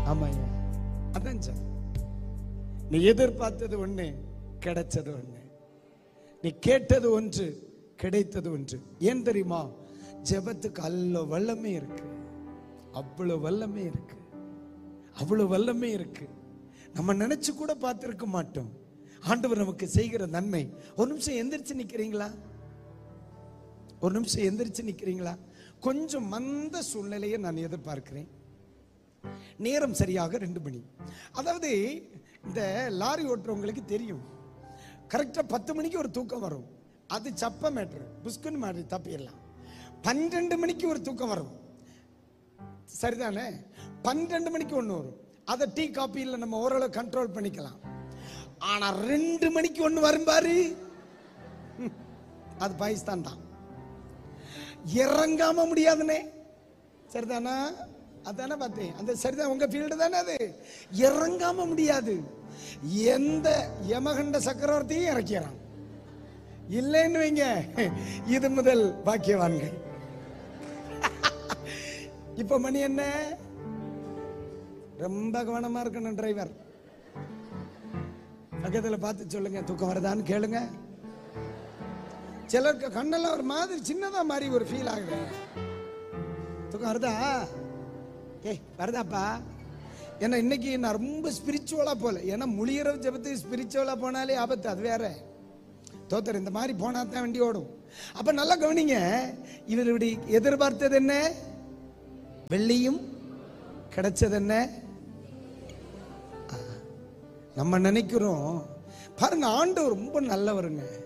ஆமாய்யா அதான் சார் நீ எதிர்பார்த்தது ஒண்ணு கிடைச்சது ஒண்ணு நீ கேட்டது ஒன்று கிடைத்தது ஒன்று ஏன் தெரியுமா ஜெபத்துக்கு அல்ல வல்லமே இருக்கு அவ்வளவு வல்லமே இருக்கு அவ்வளவு வல்லமே இருக்கு நம்ம நினைச்சு கூட பார்த்திருக்க மாட்டோம் ஆண்டவர் நமக்கு செய்கிற நன்மை ஒரு நிமிஷம் எந்திரிச்சு நிக்கிறீங்களா ஒரு நிமிஷம் எந்திரிச்சு நிக்கிறீங்களா கொஞ்சம் மந்த சூழ்நிலையை நான் எதிர்பார்க்கிறேன் நேரம் சரியாக ரெண்டு மணி அதாவது இந்த லாரி ஓட்டுறவங்களுக்கு தெரியும் கரெக்டாக பத்து மணிக்கு ஒரு தூக்கம் வரும் அது சப்ப மேட்ரு புஷ்குன்னு மாதிரி தப்பிடலாம் பன்னெண்டு மணிக்கு ஒரு தூக்கம் வரும் சரிதானே பன்னெண்டு மணிக்கு ஒன்று வரும் அதை டீ காப்பியில் நம்ம ஓரளவு கண்ட்ரோல் பண்ணிக்கலாம் ஆனா ரெண்டு மணிக்கு ஒன்று வரும் பாரு ம், அது பாகிஸ்தான் தான் இறங்காம முடியாதுனே சரிதானா அதானே பார்த்தேன் அந்த சரிதான் உங்க ஃபீல்டு தானே அது இறங்காம முடியாது எந்த யமகண்ட சக்கரவர்த்தியும் இறக்கிறான் இல்லைன்னு வைங்க இது முதல் பாக்கியவான்கள் இப்ப மணி என்ன ரொம்ப கவனமா இருக்கணும் டிரைவர் பக்கத்துல பார்த்து சொல்லுங்க தூக்கம் வருதான்னு கேளுங்க சிலருக்கு கண்ணெல்லாம் ஒரு மாதிரி சின்னதா மாதிரி ஒரு ஃபீல் ஆகுது தூக்கம் வருதா ஏய் வருதாப்பா ஏன்னா இன்னைக்கு நான் ரொம்ப ஸ்பிரிச்சுவலா போல ஏன்னா முழியரவு ஜபத்துக்கு ஸ்பிரிச்சுவலா போனாலே ஆபத்து அது வேற தோத்தர் இந்த மாதிரி போனா தான் வண்டி ஓடும் அப்ப நல்லா கவனிங்க இவர் இப்படி எதிர்பார்த்தது என்ன வெள்ளியும் கிடைச்சது என்ன ஆ, நம்ம நினைக்கிறோம் பாருங்க ஆண்டவர் ரொம்ப நல்லவருங்க